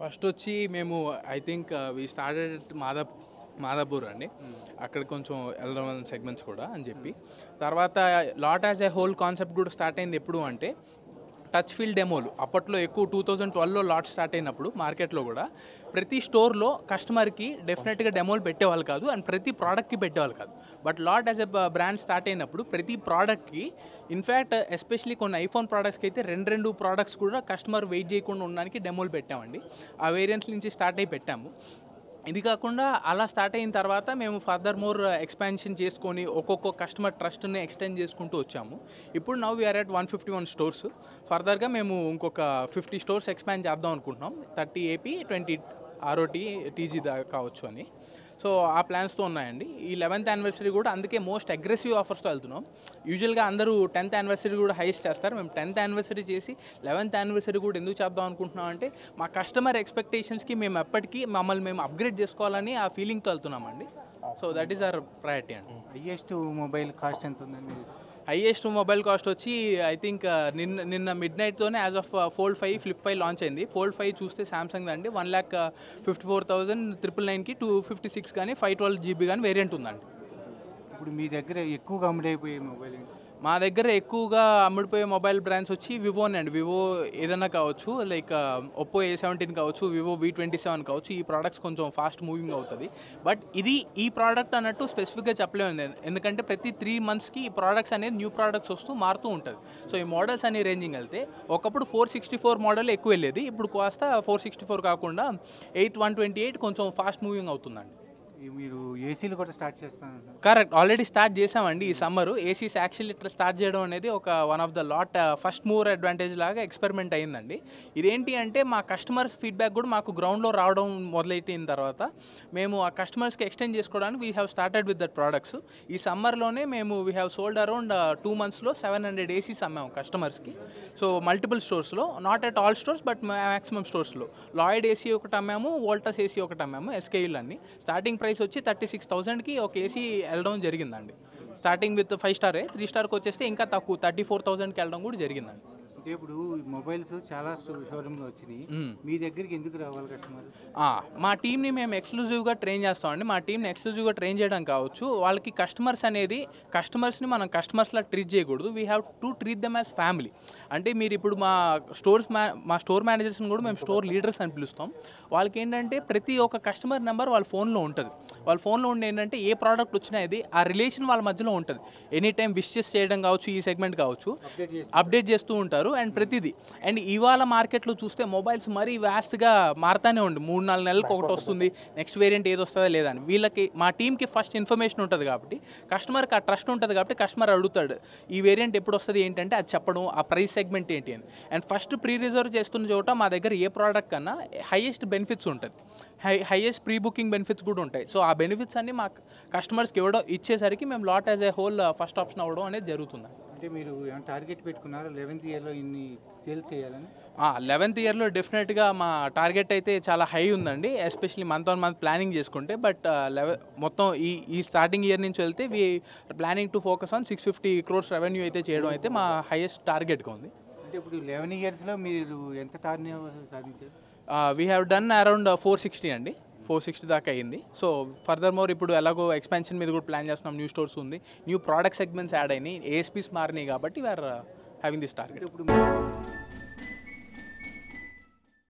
First వచ్చి మేము I think we started మాదా మాదాపూర్ అండి అక్కడ కొంచెం వెళ్ళడం సెగ్మెంట్స్ కూడా అని చెప్పి తర్వాత Lot as a whole concept కూడా స్టార్ట్ అయింది ఎప్పుడు అంటే టచ్ ఫీల్డ్ డెమోలు అప్పట్లో ఎక్కువ టూ థౌజండ్ ట్వెల్వ్లో లాట్ స్టార్ట్ అయినప్పుడు మార్కెట్లో కూడా ప్రతి స్టోర్లో కస్టమర్కి డెఫినెట్గా డెమోలు పెట్టేవాళ్ళు కాదు అండ్ ప్రతి ప్రోడక్ట్కి పెట్టేవాళ్ళు కాదు but Lot as a brand start అయినప్పుడు ప్రతి ప్రోడక్ట్కి ఇన్ఫ్యాక్ట్ ఎస్పెషలీ కొన్ని ఐఫోన్ ప్రోడక్ట్స్కి అయితే రెండు రెండు ప్రోడక్ట్స్ కూడా కస్టమర్ వెయిట్ చేయకుండా ఉండడానికి డెమోలు పెట్టామండి ఆ వేరియంట్స్ నుంచి స్టార్ట్ అయి పెట్టాము ఇది కాకుండా అలా స్టార్ట్ అయిన తర్వాత మేము ఫర్దర్ మోర్ ఎక్స్పాన్షన్ చేసుకొని ఒక్కొక్క కస్టమర్ ట్రస్ట్ని ఎక్స్టెండ్ చేసుకుంటూ వచ్చాము ఇప్పుడు now we are at one fifty one stores ఫర్దర్గా మేము ఇంకొక ఫిఫ్టీ స్టోర్స్ ఎక్స్పాండ్ చేద్దాం అనుకుంటున్నాం thirty AP twenty ROT TG దా కావచ్చు అని సో ఆ ప్లాన్స్తో ఉన్నాయండి ఈ లెవెన్త్ యానివర్సరీ కూడా అందుకే మోస్ట్ అగ్రెసివ్ ఆఫర్స్తో వెళ్తున్నాం యూజువల్గా అందరూ టెన్త్ యానివర్సరీ కూడా హైస్ట్ చేస్తారు మేము టెన్త్ యానివర్సరీ చేసి లెవెన్త్ యానివర్సరీ కూడా ఎందుకు చేద్దాం అనుకుంటున్నాం అంటే మా కస్టమర్ ఎక్స్పెక్టేషన్స్కి మేము ఎప్పటికీ మమ్మల్ని మేము అప్గ్రేడ్ చేసుకోవాలని ఆ ఫీలింగ్తో వెళ్తున్నామండి so that is our priority అండి హైయెస్ట్ మొబైల్ కాస్ట్ ఎంత ఉందండి మీరు హైయెస్ట్ మొబైల్ కాస్ట్ వచ్చి ఐ థింక్ నిన్న నిన్న మిడ్ నైట్తోనే as of Fold five Flip five launch అయింది ఫోల్డ్ ఫైవ్ చూస్తే సామ్సంగ్ అండి one lakh fifty four thousand triple నైన్కి టూ ఫిఫ్టీ సిక్స్ కానీ ఫైవ్ ట్వెల్వ్ జీబీ కానీ వేరియంట్ ఉందండి ఇప్పుడు మీ దగ్గర ఎక్కువగా అమ్ముడైపోయే మొబైల్ ఏంటి మా దగ్గర ఎక్కువగా అమ్ముడిపోయే మొబైల్ బ్రాండ్స్ వచ్చి వివోనే అండి వివో ఏదైనా కావచ్చు లైక్ ఒప్పో ఏ సెవెంటీన్ కావచ్చు వివో వి ట్వంటీ సెవెన్ కావచ్చు ఈ ప్రోడక్ట్స్ కొంచెం ఫాస్ట్ మూవింగ్ అవుతుంది బట్ ఇది ఈ ప్రోడక్ట్ అన్నట్టు స్పెసిఫిక్గా చెప్పలేము నేను. ఎందుకంటే ప్రతి త్రీ మంత్స్కి ఈ ప్రోడక్ట్స్ అనేది న్యూ ప్రోడక్ట్స్ వస్తూ మారుతూ ఉంటుంది సో ఈ మోడల్స్ అనే రేంజింగ్ వెళ్తే ఒకప్పుడు ఫోర్ సిక్స్టీ ఫోర్ మోడల్ ఎక్కువ వెళ్ళేది ఇప్పుడు కాస్త ఫోర్ సిక్స్టీ ఫోర్ కాకుండా ఎయిట్ వన్ ట్వంటీ ఎయిట్ కొంచెం ఫాస్ట్ మూవింగ్ అవుతుందండి ఈ మీరు ఏసీలు కూడా స్టార్ట్ చేస్తాను కరెక్ట్ ఆల్రెడీ స్టార్ట్ చేసామండి ఈ సమ్మర్ ఏసీస్ యాక్చువల్లీ ఇట్లా స్టార్ట్ చేయడం అనేది ఒక one of the Lot first mover advantage లాగా ఎక్స్పెరిమెంట్ అయిందండి ఇదేంటి అంటే మా కస్టమర్స్ ఫీడ్బ్యాక్ కూడా మాకు గ్రౌండ్లో రావడం మొదలైన తర్వాత మేము ఆ కస్టమర్స్కి ఎక్స్టెండ్ చేసుకోవడానికి we have started with that products ఈ సమ్మర్లోనే మేము we have sold around two మంత్స్లో సెవెన్ హండ్రెడ్ ఏసీస్ అమ్మాము కస్టమర్స్కి సో మల్టిపుల్ స్టోర్స్లో not at all stores but maximum స్టోర్స్లో లాయిడ్ ఏసీ ఒకటి అమ్మాము వోల్టస్ ఏసీ ఒకటి అమ్మాము ఎస్కేయూలు అన్ని స్టార్టింగ్ ప్రైస్ వచ్చి థర్టీ సిక్స్ థౌసండ్కి ఒక ఏసీ వెళ్ళడం జరిగిందండి స్టార్టింగ్ విత్ ఫైవ్ స్టారే త్రీ స్టార్కి వచ్చేస్తే ఇంకా తక్కువ థర్టీ ఫోర్ థౌసండ్కి వెళ్ళడం కూడా జరిగిందండి అంటే ఇప్పుడు మొబైల్స్ చాలా షోరూమ్లో వచ్చినాయి మ్మ్. మీ దగ్గరికి ఎందుకు రావాలి కస్టమర్ ఆ, మా టీంని మేము ఎక్స్క్లూజివ్గా ట్రైన్ చేస్తామండి మా టీంని ఎక్స్క్లూజివ్గా ట్రైన్ చేయడం కావచ్చు వాళ్ళకి కస్టమర్స్ అనేది కస్టమర్స్ని మనం కస్టమర్స్లా ట్రీట్ చేయకూడదు we have to treat them as family అంటే మీరు ఇప్పుడు మా స్టోర్స్ మ్యా మా స్టోర్ మేనేజర్స్ని కూడా మేము స్టోర్ లీడర్స్ అని పిలుస్తాం వాళ్ళకి ఏంటంటే ప్రతి ఒక్క కస్టమర్ నెంబర్ వాళ్ళ ఫోన్లో ఉంటుంది వాళ్ళ ఫోన్లో ఉండి ఏంటంటే ఏ ప్రోడక్ట్ వచ్చినా ఇది ఆ రిలేషన్ వాళ్ళ మధ్యలో ఉంటుంది ఎనీ టైం విషెస్ చేయడం కావచ్చు ఈ సెగ్మెంట్ కావచ్చు అప్డేట్ చేసి అప్డేట్ చేస్తూ ఉంటారు అండ్ ప్రతిదీ అండ్ ఇవాళ మార్కెట్లో చూస్తే మొబైల్స్ మరీ వ్యాస్ట్గా మారుతానే ఉంది మూడు నాలుగు నెలలకు ఒకటి వస్తుంది నెక్స్ట్ వేరియంట్ ఏది వస్తుందా లేదా అని వీళ్ళకి మా టీంకి ఫస్ట్ ఇన్ఫర్మేషన్ ఉంటుంది కాబట్టి కస్టమర్కి ఆ ట్రస్ట్ ఉంటుంది కాబట్టి కస్టమర్ అడుగుతాడు ఈ వేరియంట్ ఎప్పుడు వస్తుంది ఏంటంటే అది చెప్పడం ఆ ప్రైస్ సెగ్మెంట్ ఏంటి అని అండ్ ఫస్ట్ ప్రీ రిజర్వ్ చేస్తున్న చోట మా దగ్గర ఏ ప్రోడక్ట్ కన్నా హైయెస్ట్ బెనిఫిట్స్ ఉంటుంది high highest pre booking benefits కూడా ఉంటాయి సో ఆ బెనిఫిట్స్ అన్ని మా కస్టమర్స్కి ఇవ్వడం ఇచ్చేసరికి మేము Lot as a whole first option అవ్వడం అనేది జరుగుతుంది అంటే మీరు ఏమైనా టార్గెట్ పెట్టుకున్నారా లెవెన్త్ ఇయర్లో ఇన్ని సేల్స్ చేయాలని లెవెన్త్ ఇయర్లో డెఫినెట్గా మా టార్గెట్ అయితే చాలా హై ఉందండి especially month on month planning చేసుకుంటే బట్ లెవె మొత్తం ఈ ఈ స్టార్టింగ్ ఇయర్ నుంచి వెళ్తే we planning to focus on six fifty crores revenue అయితే చేయడం అయితే మా హైయెస్ట్ టార్గెట్గా ఉంది అంటే ఇప్పుడు లెవెన్ ఇయర్స్లో మీరు ఎంత టార్ని సాధించారు we have done around four sixty అండి ఫోర్ సిక్స్టీ దాకా అయింది సో ఫర్దర్ మోర్ ఇప్పుడు ఎలాగో ఎక్స్పాన్షన్ మీద కూడా ప్లాన్ చేస్తున్నాం న్యూ స్టోర్స్ ఉంది న్యూ ప్రోడక్ట్ సెగ్మెంట్స్ యాడ్ అయినాయి ఏఎస్పీస్ మారినాయి కాబట్టి వీఆర్ హ్యావింగ్ దిస్ టార్గెట్ అంటే ఇప్పుడు